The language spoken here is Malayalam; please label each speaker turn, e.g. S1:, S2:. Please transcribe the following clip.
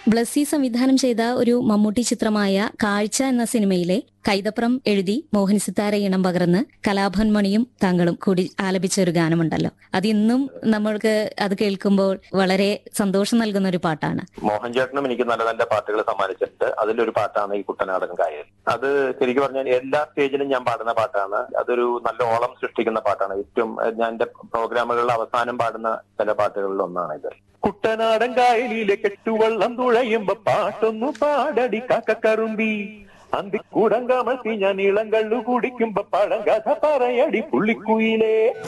S1: ബ്ലസ്സി സംവിധാനം ചെയ്ത ഒരു മമ്മൂട്ടി ചിത്രമായ കാഴ്ച എന്ന സിനിമയിലെ കൈതപ്രം എഴുതി മോഹൻ സിത്താര ഇണം പകർന്ന് കലാഭൻ മണിയും താങ്കളും കൂടി ആലപിച്ച ഒരു ഗാനമുണ്ടല്ലോ അത് ഇന്നും നമ്മൾക്ക് അത് കേൾക്കുമ്പോൾ വളരെ സന്തോഷം നൽകുന്ന ഒരു പാട്ടാണ്
S2: മോഹൻ ചേട്ടനും എനിക്ക് നല്ല നല്ല പാട്ടുകൾ സമ്മാനിച്ചിട്ടുണ്ട് അതിലൊരു പാട്ടാണ് ഈ കുട്ടനാടൻ കായൽ അത് ശരിക്കും പറഞ്ഞാൽ എല്ലാ സ്റ്റേജിലും ഞാൻ പാടുന്ന പാട്ടാണ് അതൊരു നല്ല ഓളം സൃഷ്ടിക്കുന്ന പാട്ടാണ് ഏറ്റവും ഏഹ്, ഞാൻ എന്റെ പ്രോഗ്രാമുകളിൽ അവസാനം പാടുന്ന ചില പാട്ടുകളിൽ ഒന്നാണ് ഇത്
S3: കുട്ടനാടൻ കായലിലെ കെട്ടുവള്ളം തുഴയുമ്പോ പാട്ടൊന്നു പാടടി കാക്കക്കറുമ്പി അന്തിക്കൂടം കമഴ്ത്തി ഞാൻ ഇളങ്കള്ളു കുടിക്കുമ്പോ പഴങ്കഥ പറയടി പുള്ളിക്കുയിലേ